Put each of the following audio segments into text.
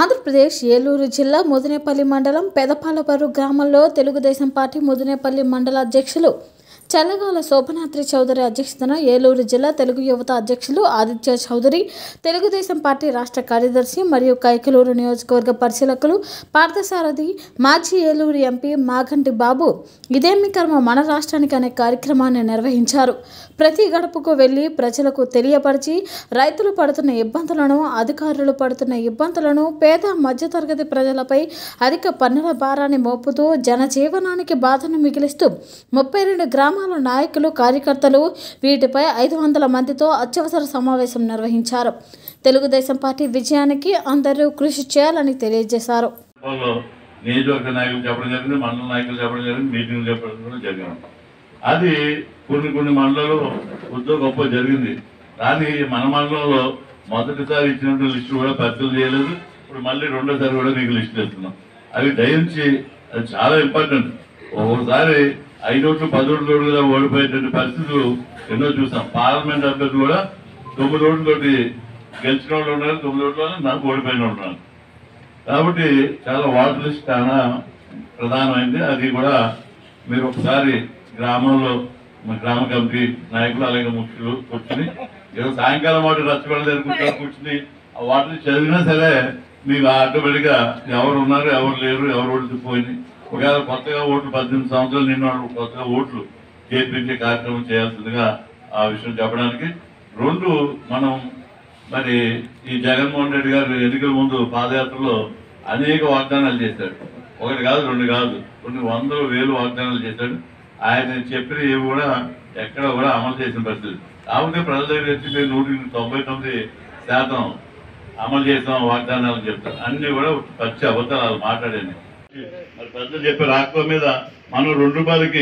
ఆంధ్రప్రదేశ్ ఏలూరు జిల్లా ముదినేపల్లి మండలం పెదపాలపరు గ్రామంలో తెలుగుదేశం పార్టీ ముదినేపల్లి మండల అధ్యక్షులు చల్లగాల శోభనాద్రి చౌదరి అధ్యక్షతన ఏలూరు జిల్లా తెలుగు యువత అధ్యక్షులు ఆదిత్య చౌదరి తెలుగుదేశం పార్టీ రాష్ట్ర కార్యదర్శి మరియు కైకలూరు నియోజకవర్గ పరిశీలకులు పార్థసారథి మాజీ ఏలూరు ఎంపీ మాగంటి బాబు ఇదేమి కర్మ మన రాష్ట్రానికి అనే కార్యక్రమాన్ని నిర్వహించారు ప్రతి గడపకు వెళ్లి ప్రజలకు తెలియపరిచి రైతులు పడుతున్న ఇబ్బందులను అధికారులు పడుతున్న ఇబ్బందులను పేద మధ్యతరగతి ప్రజలపై అధిక పన్నుల భారాన్ని మోపుతూ జనజీవనానికి బాధను మిగిలిస్తూ ముప్పై రెండు గ్రామాల నాయకులు కార్యకర్తలు వీటిపై ఐదు వందల మందితో అత్యవసర సమావేశం నిర్వహించారు తెలుగుదేశం పార్టీ విజయానికి అందరూ కృషి చేయాలని తెలియజేశారు వాళ్ళు నియోజకవర్గ నాయకులు చెప్పడం జరిగింది మండల నాయకులు చెప్పడం జరిగింది మీటింగ్లు చెప్పడం కూడా జరిగింది అది కొన్ని కొన్ని మండలాలు కొద్దిగా గొప్ప జరిగింది కానీ మన మండలంలో మొదటిసారి ఇచ్చినటువంటి లిస్టు కూడా పరిశీలన చేయలేదు ఇప్పుడు మళ్ళీ రెండోసారి కూడా మీకు లిస్ట్ ఇస్తున్నాం అది దయించి అది చాలా ఇంపార్టెంట్ ఒక్కోసారి ఐదు ఓట్లు పది ఓట్లు కూడా ఓడిపోయేటువంటి పరిస్థితులు ఎన్నో చూసాం పార్లమెంట్ అభ్యర్థి కూడా తొమ్మిది ఓట్లతోటి గెలిచిన వాళ్ళు ఉన్నారు తొమ్మిది ఓట్ల నాకు ఓడిపోయిన వాళ్ళు ఉన్నారు కాబట్టి చాలా వాటర్ లిస్ట్ చాలా ప్రధానమైంది అది కూడా మీరు ఒకసారి గ్రామంలో మా గ్రామ కమిటీ నాయకులు అలాగే ముఖ్యులు కూర్చుని ఏదో సాయంకాలం వాటి రచ్చబడలేదు కూర్చొని కూర్చుని ఆ వాటిని చదివినా సరే మీకు ఆటోమేటిక్గా ఎవరు ఉన్నారు ఎవరు లేరు ఎవరు ఓట్లు పోయింది ఒకవేళ కొత్తగా ఓట్లు పద్దెనిమిది సంవత్సరాలు నిన్న వాళ్ళు కొత్తగా ఓట్లు చేర్పించే కార్యక్రమం చేయాల్సిందిగా ఆ విషయం చెప్పడానికి రెండు మనం మరి ఈ జగన్మోహన్ రెడ్డి గారు ఎన్నికల ముందు పాదయాత్రలో అనేక వాగ్దానాలు చేశాడు ఒకటి కాదు రెండు కాదు కొన్ని వందల వేలు వాగ్దానాలు చేశాడు ఆయన చెప్పిన ఏవి కూడా ఎక్కడ కూడా అమలు చేసిన పరిస్థితి కాకపోతే ప్రజల దగ్గర వచ్చి మేము నూటికి తొంభై తొమ్మిది శాతం అమలు చేసాం వాగ్దానాలు చెప్తారు అన్ని కూడా పచ్చి అబద్ధాలు మాట్లాడండి మరి పెద్దలు చెప్పారు ఆక్వా మీద మనం రెండు రూపాయలకి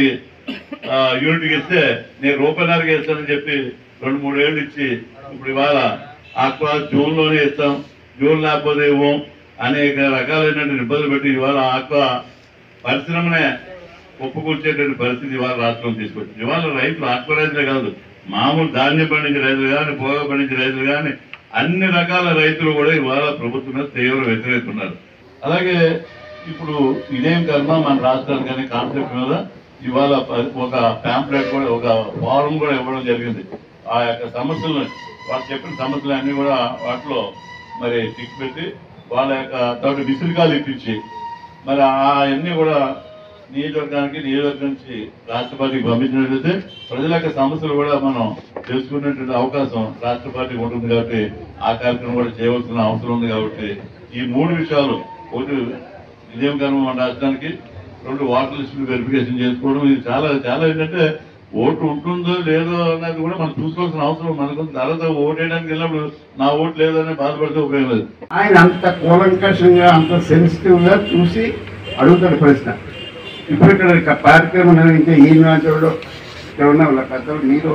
ఆ, యూనిట్కి ఇస్తే నేను రూపాయన్నరకి ఇస్తానని చెప్పి రెండు మూడు ఏళ్ళు ఇచ్చి ఇప్పుడు ఇవాళ ఆక్వా జూన్ లోనే ఇస్తాం జూన్ లేకపోతే ఇవ్వం అనేక రకాలైనటువంటి ఇబ్బందులు పెట్టి ఇవాళ ఆక్వా పరిశ్రమనే ఒప్పుకొచ్చేటువంటి పరిస్థితి ఇవాళ రాష్ట్రం తీసుకొచ్చింది ఇవాళ రైతులు ఆక్వా రైతులే కాదు మామూలు ధాన్యం పండించే రైతులు కానీ పోగ పండించే రైతులు కానీ అన్ని రకాల రైతులు కూడా ఇవాళ ప్రభుత్వం మీద తీవ్ర వ్యతిరేకున్నారు అలాగే ఇప్పుడు ఇదేం కర్మ మన రాష్ట్రానికి కానీ కాన్సెప్ట్ మీద ఇవాళ ప- ఒక ప్యాంప్లెట్ కూడా ఒక ఫారం కూడా ఇవ్వడం జరిగింది ఆ యొక్క సమస్యలను వాళ్ళు చెప్పిన సమస్యలు అన్ని కూడా వాటిలో మరి టిక్ పెట్టి వాళ్ళ యొక్క తోటి విసురుకాలు ఇప్పించి మరి అవన్నీ కూడా నియోజకవర్గానికి నియోజకవర్గం నుంచి రాష్ట్రపతికి పంపించినట్లయితే ప్రజల యొక్క సమస్యలు కూడా మనం తెలుసుకునేటువంటి అవకాశం రాష్ట్రపతికి ఉంటుంది కాబట్టి ఆ కార్యక్రమం కూడా చేయవలసిన అవసరం ఉంది కాబట్టి ఈ మూడు విషయాలు ఒకటి ఇదేం కర్మ మన రాష్ట్రానికి రెండు వాటర్ లిస్టులు వెరిఫికేషన్ చేసుకోవడం ఇది చాలా చాలా ఏంటంటే ఓటు ఉంటుందో లేదో అన్నది కూడా మనం చూసుకోవాల్సిన అవసరం మనకు ఉంది. తర్వాత ఓటు వేయడానికి వెళ్ళినప్పుడు నా ఓటు లేదని బాధపడితే ఉపయోగం లేదు ఆయన అంత కూలంకషంగా అంత సెన్సిటివ్ గా చూసి అడుగుతాడు ప్రశ్న ఇప్పుడు ఇక్కడ ఒక కార్యక్రమం నిర్వహించే ఈ నాచోడు ఇక్కడ ఉన్న వాళ్ళ పెద్దలు మీరు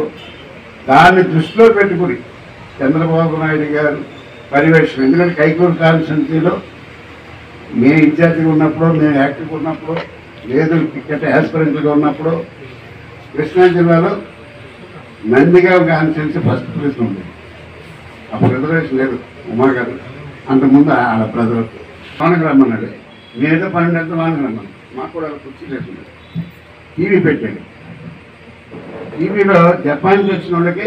దాన్ని దృష్టిలో పెట్టుకుని చంద్రబాబు నాయుడు గారు పర్యవేక్షణ ఎందుకంటే కైకూరు కాన్స్టిట్యున్సీలో మేము ఇన్ఛార్జిగా ఉన్నప్పుడు మేము యాక్టివ్గా ఉన్నప్పుడు లేదు టికెట్ యాస్పిరెంట్గా ఉన్నప్పుడు కృష్ణా జిల్లాలో నందిగావ్ కాన్స్టిట్యున్సీ ఫస్ట్ ప్లేస్ ఉంది అప్పుడు రిజర్వేషన్ లేదు ఉమా గారు అంతకుముందు ఆడ ప్రజలు లోనకి రమ్మన్నాడు నేనేదో పన్నెండు ఎంత లోనకి రమ్మన్నాను మాకు కూడా కుర్చీ లేకుండా టీవీ పెట్టాడు టీవీలో జపాన్ నుంచి వచ్చిన వాళ్ళకి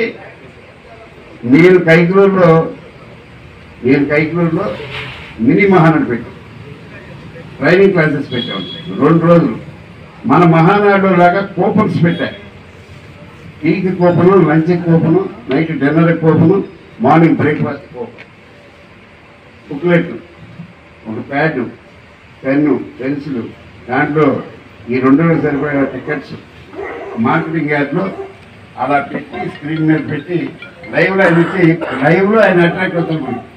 నేను కైకలూరులో నేను కైకలూరులో మినీ మహానాడు పెట్టాను ట్రైనింగ్ క్లాసెస్ పెట్టాను రెండు రోజులు మన మహానాడు లాగా కూపన్స్ పెట్టాను టీకి coupon lunch coupon night dinner coupon morning breakfast coupon booklet ఒక ప్యాడ్ పెన్ను పెన్సిల్ దాంట్లో ఈ రెండు వేలు సరిపోయే టికెట్స్ మార్కెటింగ్ యాడ్లో అలా పెట్టి స్క్రీన్ మీద పెట్టి లైవ్లో ఆయన ఇచ్చి లైవ్లో ఆయన అట్రాక్ట్ అవుతాడు